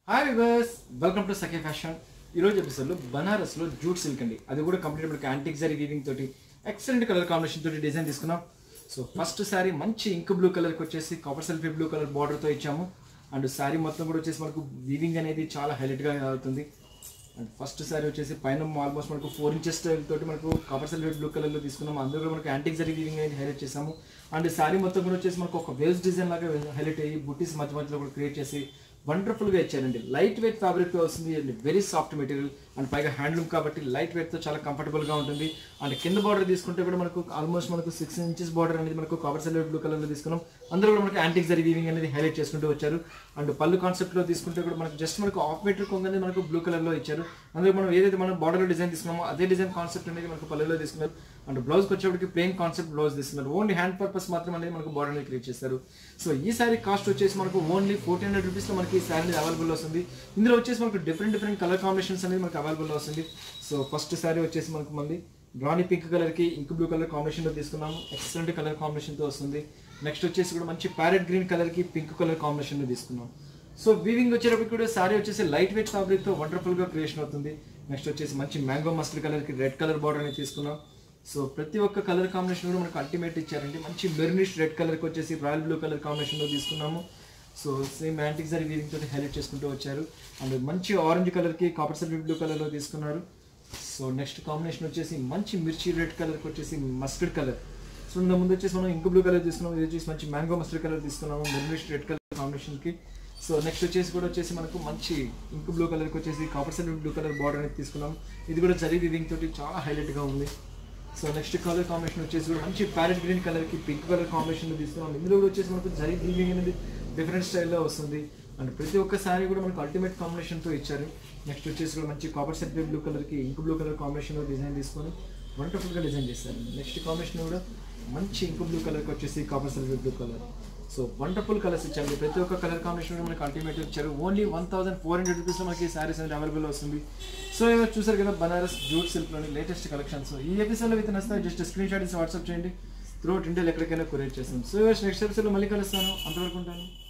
hi viewers welcome to Sakhi fashion ఈరోజు ఎపిసోడ్లో బనారస్లో jute silk అండి అది కూడా కంప్లీట్ మనకి యాంటిక్ జరీ వీవింగ్ తోటి ఎక్సలెంట్ కలర్ కాంబినేషన్ తోటి డిజైన్ తీసుకున్నాం సో ఫస్ట్ శారీ మంచి ఇంక్ బ్లూ కలర్కి వచ్చేసి కాపర్ సెల్ఫీ బ్లూ కలర్ బార్డర్తో ఇచ్చాము అండ్ శారీ మొత్తం కూడా వచ్చేసి మనకు వీవింగ్ అనేది చాలా హైలైట్గా అవుతుంది అండ్ ఫస్ట్ శారీ వచ్చేసి పైన ఆల్మోస్ట్ మనకు ఫోర్ ఇంచెస్ స్టైల్ తోటి మనకు కాపర్ సిల్వర్ బ్లూ కలర్లో తీసుకున్నాము అందులో కూడా మనకు యాంటిక్ జరీ వీవింగ్ అనేది హైలైట్ చేసాము అండ్ శారీ మొత్తం కూడా వచ్చేసి మనకు ఒక వేవ్స్ డిజైన్ లాగా హైలైట్ అయ్యి బుట్టీస్ మధ్య మధ్యలో కూడా క్రియేట్ చేసి వండర్ఫుల్గా ఇచ్చారండి లైట్ వెయిట్ ఫ్యాబ్రిక్ వస్తుంది and very soft material and పైగా హ్యాండ్లూమ్ కాబట్టి లైట్ వెయిట్తో చాలా కంఫర్టబుల్గా ఉంటుంది అండ్ కింద బార్డర్ తీసుకుంటే కూడా మనకు ఆల్మోస్ట్ మనకు సిక్స్ ఇంచెస్ బార్డర్ అనేది మనకు కాపర్ సిల్వర్ బ్లూ కలర్లో తీసుకున్నాం అందులో కూడా మనకి యాంటిక్ జరీ వీవింగ్ అనేది హైలైట్ చేసుకుంటూ వచ్చారు అండ్ పళ్ళు కాన్సెప్ట్లో తీసుకుంటే కూడా మనకు జస్ట్ మనకు ఆఫ్ మీటర్ కొంగనే మనకు బ్లూ కలర్లో ఇచ్చారు అందులో మనం ఏదైతే మనం బార్డర్లో డిజైన్ తీసుకున్నామో అదే డిజైన్ కాన్సెప్ట్ అనేది మనకు పళ్ళులో తీసుకున్నారు అండ్ బ్లౌజ్కి వచ్చేప్పటికి ప్లెయిన్ కాన్సెప్ట్ బ్లౌజ్ తీసుకున్నారు ఓన్లీ హ్యాండ్ పర్పస్ మాత్రం అనేది మనకు బార్డర్ అనేది క్రియేట్ చేస్తారు సో ఈ సారీ కాస్ట్ వచ్చేసి మనకు ఓన్లీ ఫోర్టీన్ హండ్రెడ్ రూపీస్లో మనకి ఈ శారీ అనేది అవైలబుల్ వస్తుంది ఇందులో వచ్చేసి మనకు డిఫరెంట్ డిఫరెంట్ కలర్ కాంబినేషన్స్ అనేది మనకు అవైలబుల్ వస్తుంది సో ఫస్ట్ శారీ వచ్చేసి మనకు మళ్ళీ రాణి పింక్ కలర్కి ఇంక్ బ్లూ కలర్ కాంబినేషన్లో తీసుకున్నాము ఎక్సలెంట్ కలర్ కాంబినేషన్తో వస్తుంది నెక్స్ట్ వచ్చేసి కూడా మంచి ప్యారెట్ గ్రీన్ కలర్కి పింక్ కలర్ కాంబినేషన్లో తీసుకున్నాం సో వీవింగ్ వచ్చేటప్పుడు కూడా సారీ వచ్చేసి లైట్ వెయిట్ ఫ్యాబ్రిక్తో వండర్ఫుల్గా క్రియేషన్ అవుతుంది నెక్స్ట్ వచ్చేసి మంచి మ్యాంగో మస్టర్డ్ కలర్కి రెడ్ కలర్ బార్డర్ అనేది తీసుకున్నాం సో ప్రతి ఒక్క కలర్ కాంబినేషన్ కూడా మనకు అల్టిమేట్ ఇచ్చారండి మంచి మెర్నిష్ రెడ్ కలర్కి వచ్చేసి రాయల్ బ్లూ కలర్ కాంబినేషన్లో తీసుకున్నాము so same antique zari weaving తోటి హైలైట్ చేసుకుంటూ వచ్చారు అండ్ మంచి ఆరెంజ్ కలర్కి కాపర్ సిల్వర్ బ్లూ కలర్లో తీసుకున్నారు సో నెక్స్ట్ కాంబినేషన్ వచ్చేసి మంచి మిర్చి రెడ్ కలర్కి వచ్చేసి మస్టర్డ్ కలర్ సో ఇంత ముందు వచ్చేసి మనం ఇంక్ బ్లూ కలర్ తీసుకున్నాం ఇది వచ్చేసి మంచి మ్యాంగో మస్టర్డ్ కలర్ తీసుకున్నాము మెర్నిష్ రెడ్ కలర్ కాంబినేషన్కి సో నెక్స్ట్ వచ్చేసి కూడా వచ్చేసి మనకు మంచి ఇంక్ బ్లూ కలర్కి వచ్చేసి copper silver blue colour border అనేది తీసుకున్నాం ఇది కూడా జరీ వీవింగ్ తోటి చాలా హైలైట్గా ఉంది సో నెక్స్ట్ కలర్ కాంబినేషన్ వచ్చేసి కూడా మంచి ప్యారెట్ గ్రీన్ కలర్కి పింక్ కలర్ కాంబినేషన్లో తీసుకున్నాం ఇందులో కూడా వచ్చేసి మనకు జరీ వీవింగ్ అనేది డిఫరెంట్ స్టైల్లో వస్తుంది అండ్ ప్రతి ఒక్క సారీ కూడా మనకు అల్టిమేట్ కాంబినేషన్తో ఇచ్చారు నెక్స్ట్ వచ్చేసి కూడా మంచి కాపర్ సెట్ బ్లూ కలర్కి ఇంక్ బ్లూ కలర్ కాంబినేషన్లో డిజైన్ తీసుకొని వండర్ఫుల్గా డిజైన్ చేశారు నెక్స్ట్ కాంబినేషన్ కూడా మంచి ఇంక్ బ్లూ కలర్కి వచ్చేసి copper silver blue colour so wonderful colours ఇచ్చారు ప్రతి ఒక్క కలర్ కాంబినేషన్ కూడా మనకి అల్టిమేట్ ఇచ్చారు only one thousand four hundred రూపీస్లో మనకి సారీస్ అనేది అవైలబుల్ వస్తుంది సో ఇవాళ చూసారు కదా బనారస్ జూట్ సిల్క్లోని లేటెస్ట్ కలెక్షన్స్ ఈ ఎపిసోడ్లో విత్ నస్తే జస్ట్ స్క్రీన్ షాట్ ఇసి వాట్సాప్ చేయండి త్రూఅవుట్ ఇండియాలో ఎక్కడికైనా కొరియర్ చేస్తాం సో నెక్స్ట్ ఎపిసోడ్లో మళ్ళీ కలుస్తాను అంతవరకు ఉంటాను